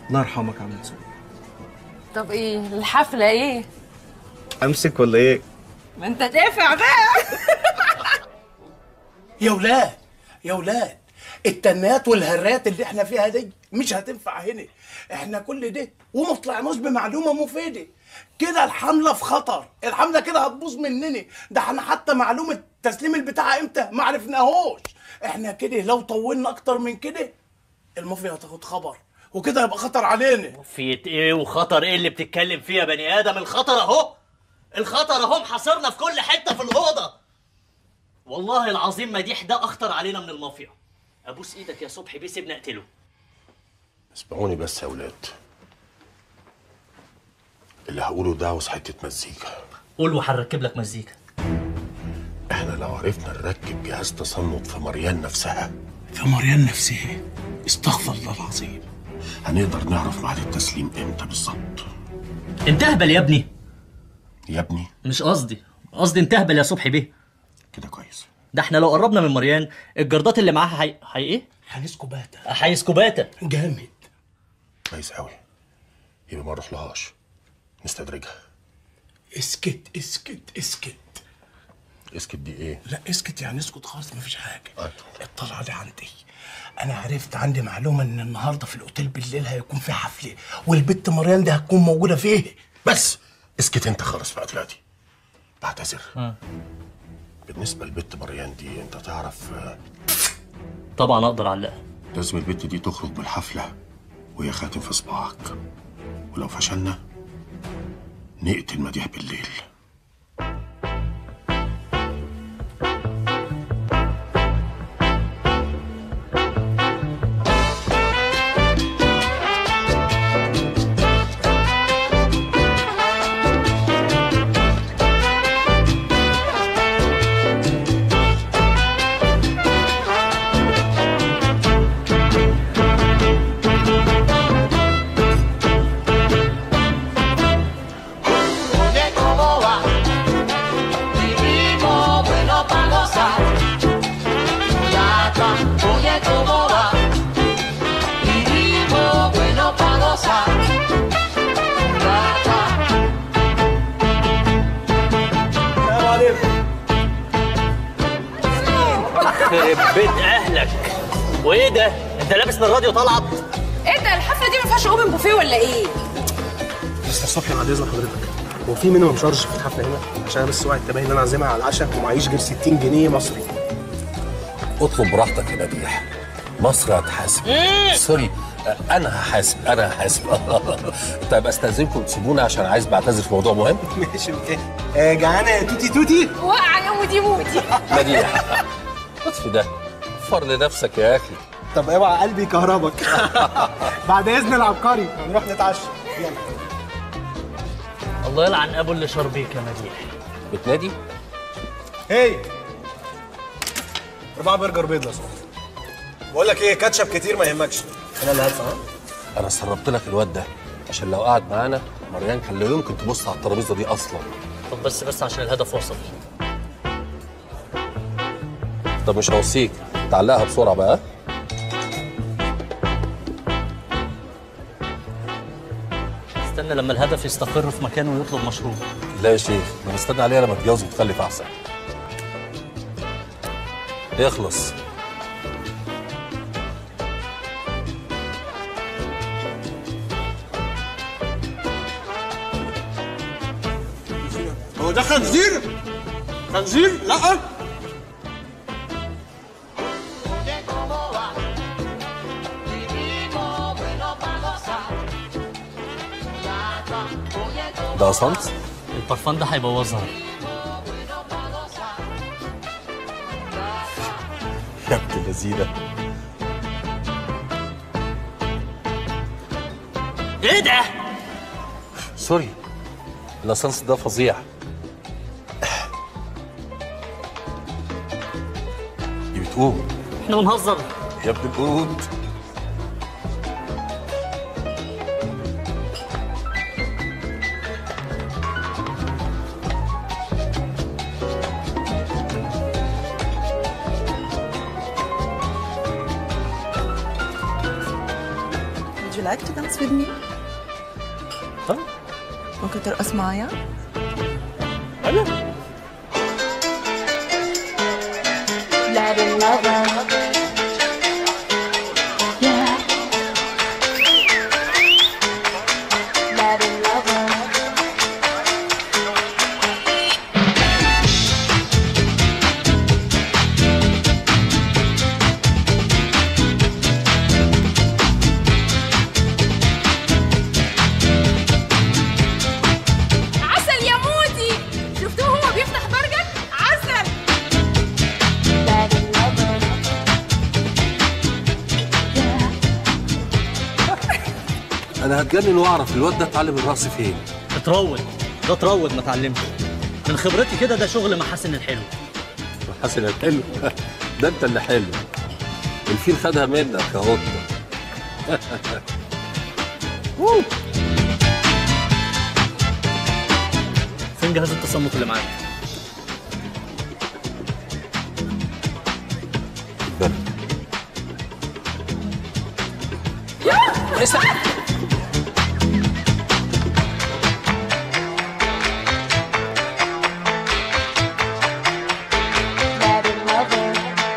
الله يرحمك يا عم منصور طب ايه الحفله ايه امسك ولا ايه ما انت دافع بقى يا ولاد يا ولاد التنات والهرات اللي احنا فيها دي مش هتنفع هنا احنا كل ده وما طلعناش بمعلومه مفيده كده الحمله في خطر الحمله كده هتبوظ مننا ده احنا حتى معلومه تسليم البتاع امتى ما عرفناهوش احنا كده لو طولنا اكتر من كده المافيا هتاخد خبر وكده هيبقى خطر علينا في ايه وخطر ايه اللي بتتكلم فيه يا بني ادم الخطر اهو الخطر اهو محاصرنا في كل حته في الاوضه والله العظيم مديح ده اخطر علينا من المافيا ابوس ايدك يا صبحي بيه سيبني اقتله اسمعوني بس يا ولاد اللي هقوله ده عاوز حته مزيكا قول وهنركب لك مزيكا احنا لو عرفنا نركب جهاز تصنت في مريان نفسها في مريان نفسها استغفر الله العظيم هنقدر نعرف ميعاد التسليم امتى بالظبط انت اهبل يا ابني يا ابني مش قصدي قصدي انت اهبل يا صبحي بيه كده كويس ده احنا لو قربنا من مريان الجردات اللي معاها هي هي ايه هنسكوباتا هيسكوباتا جامد كويس قوي يبقى ما نروحلهاش نستدرجها اسكت اسكت اسكت اسكت دي ايه لا اسكت يعني اسكت خالص مفيش حاجه آه. اطلع لي عندي انا عرفت عندي معلومه ان النهارده في الاوتيل بالليل هيكون في حفله والبت مريان دي هتكون موجوده فيه بس اسكت انت خالص بقى دلوقتي بعتذر بالنسبه لبت مريان دي انت تعرف آه، طبعا اقدر اعلقها لازم البت دي تخرج بالحفله وهي خاتم في صباعك ولو فشلنا نقتل مديح بالليل Oye, ¿cómo va? Vivimos bueno para gozar. Mulata, oye, ¿cómo va? Vivimos bueno para gozar. Mulata. خرب بيت اهلك وايه ده انت لابس من الراديو طلعت ايه ده الحفله دي ما فيهاش اوبن بوفيه ولا ايه مستر صبحي بعد اذن حضرتك هو في منهم شارج في الحفله هنا عشان انا بس وعد تبين ان انا عازمها على العشاء ومعيش غير 60 جنيه مصري اطلب براحتك يا مديح مصر هتحاسب سوري انا هحاسب انا هحاسب طيب استاذنكم تسيبونا عشان عايز بعتذر في موضوع مهم ماشي اوكي آه جعانه يا توتي توتي وقع يا مودي مودي مديح اطفي ده وفر لنفسك يا اخي طب اوعى قلبي يكهربك بعد اذن العبقري هنروح نتعشى يلا الله يلعن ابو اللي شربيك يا مديح بتنادي هي اربعة برجر بيض لو سمحت بقول لك ايه كاتشب كتير ما يهمكش انا اللي هدفع ها انا سربت لك الواد ده عشان لو قعد معانا مريان كان لا يمكن تبص على الترابيزه دي اصلا طب بس بس عشان الهدف وصل طب مش هوصيك تعلقها بسرعه بقى ها؟ استنى لما الهدف يستقر في مكانه ويطلب مشروب لا يا شيخ انا مستني عليها لما اتجوز وتخلف احسن يخلص هو ده خنزير خنزير لا Oye, ¿cómo va? Vivimos bueno para gozar. Mulata, oye, ¿cómo ده صنت البرفان ده هيبوظها bueno para gozar. يا ابن اللذينه ايه ده سوري اللاسانس ده فظيع دي بتقوم احنا بنهزر يا ابن القرود like to dance with me? طيب ممكن ترقص معايا؟ انا Latin lover. Yeah. Latin lover. عسل يا مودي شفتوه هو بيفتح برجر عسل Latin lover. انا هتجنن واعرف الواد ده اتعلم الرقص فين اتروض ده اتروض ما اتعلمش من خبرتي كده ده شغل محاسن الحلو حسن الحلو ده انت اللي حلو الفيل خدها منك يا قطه فين جهاز التصنت اللي معاك بالك. Latin lover.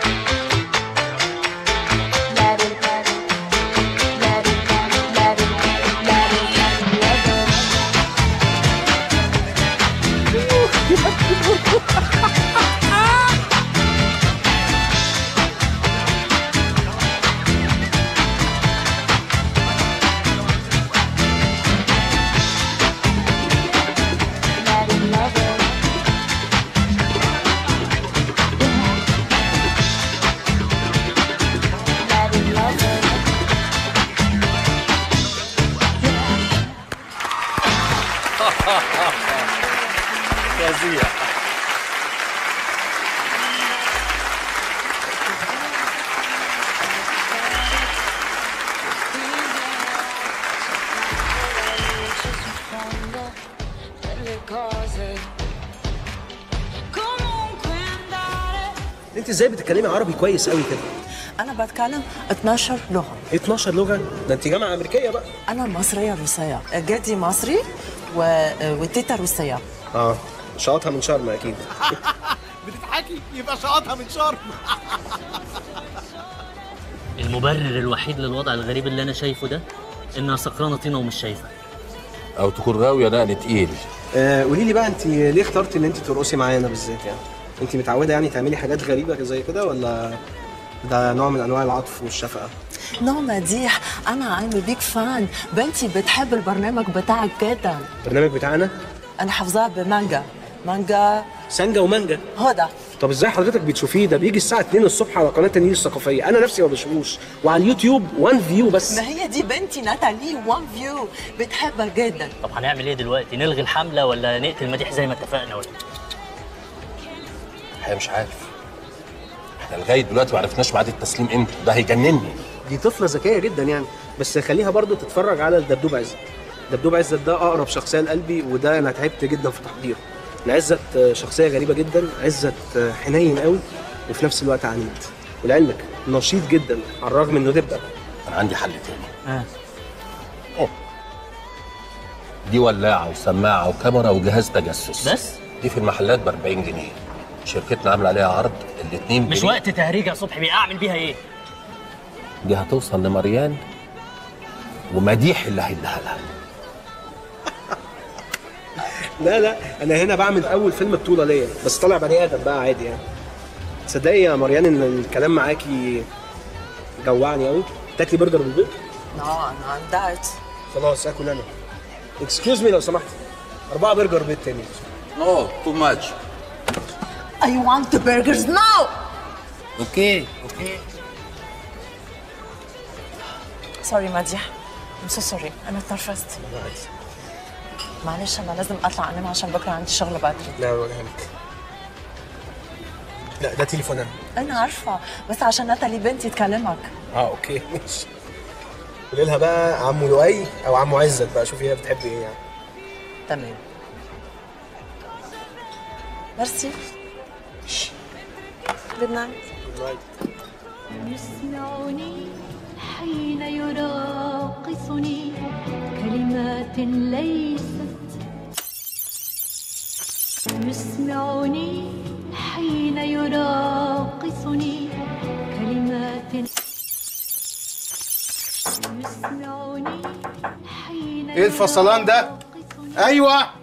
Latin, Latin, Latin, Latin, Latin, Latin, Latin lover. Latin lover. Latin lover. فظيع انت ازاي بتتكلمي عربي كويس قوي كده أنا بتكلم 12 لغة 12 لغه ده انت جامعه امريكيه بقى أنا مصرية روسية جدي مصري و... وتيتا روسية اه شاطها من شرم اكيد بتضحكي يبقى شقطها من شرم المبرر الوحيد للوضع الغريب اللي انا شايفه ده انها سكرانه طينه ومش شايفه او تكون غاويه نقل تقيل آه قولي لي بقى انت ليه اخترتي ان انت ترقصي معانا بالذات يعني انت متعوده يعني تعملي حاجات غريبه زي كده ولا ده نوع من انواع العطف والشفقه نو مديح أنا I'm a big fan بنتي بتحب البرنامج بتاعك جدا البرنامج بتاعنا أنا حافظاها بمانجا مانجا سانجا ومانجا هدى طب ازاي حضرتك بتشوفيه ده بيجي الساعه 2 الصبح على قناه النيل الثقافيه انا نفسي ما بشوفوش وعلى اليوتيوب وان فيو بس ما هي دي بنتي ناتالي وان فيو بتحبها جدا طب هنعمل ايه دلوقتي نلغي الحمله ولا نقتل مديح زي ما اتفقنا ولا الحقيقه مش عارف احنا لغايه دلوقتي ما عرفناش ميعاد التسليم امتى ده هيجنني دي طفله ذكيه جدا يعني بس خليها برضو تتفرج على الدبدوب عزت دبدوب عزت ده اقرب شخصيه لقلبي وده انا تعبت جدا في تحضيره إن عزت شخصيه غريبه جدا عزت حنين قوي وفي نفس الوقت عنيد ولعلمك نشيط جدا على الرغم انه دبدب انا عندي حل تاني آه. أوه. دي ولاعه وسماعه وكاميرا وجهاز تجسس بس دي في المحلات ب 40 جنيه شركتنا عامله عليها عرض الاثنين مش وقت تهريج يا صبحي بيه اعمل بيها ايه دي هتوصل لمريان ومديح اللي هيديها لها لا لا انا هنا بعمل اول فيلم بطوله ليا بس طالع بني ادم بقى عادي يعني تصدقي يا مريان ان الكلام معاكي جوعني قوي تاكلي برجر بالبيض نو أنا عن دايت خلاص اكل انا اكسكيوز مي لو سمحت اربعه برجر بيض تاني نو تو ماتش I want the burgers now اوكي اوكي سوري مديح I'm so sorry أنا اتنرفزت معلش أنا لازم أطلع أنام عشان بكرة عندي شغل بدري لا ولا يهمك لا ده تليفون انا أنا عارفة بس عشان ناتالي بنتي تكلمك اه اوكي ماشي قولي لها بقى عمو لؤي او عمو عزت بقى شوفي هي بتحب ايه يعني تمام ميرسي جود نايت يسمعني حين يراقب يراقصني كلمات ليست يسمعني حين يراقصني كلمات يسمعني حين ايه الفصلان ده؟ يراقصني ايوه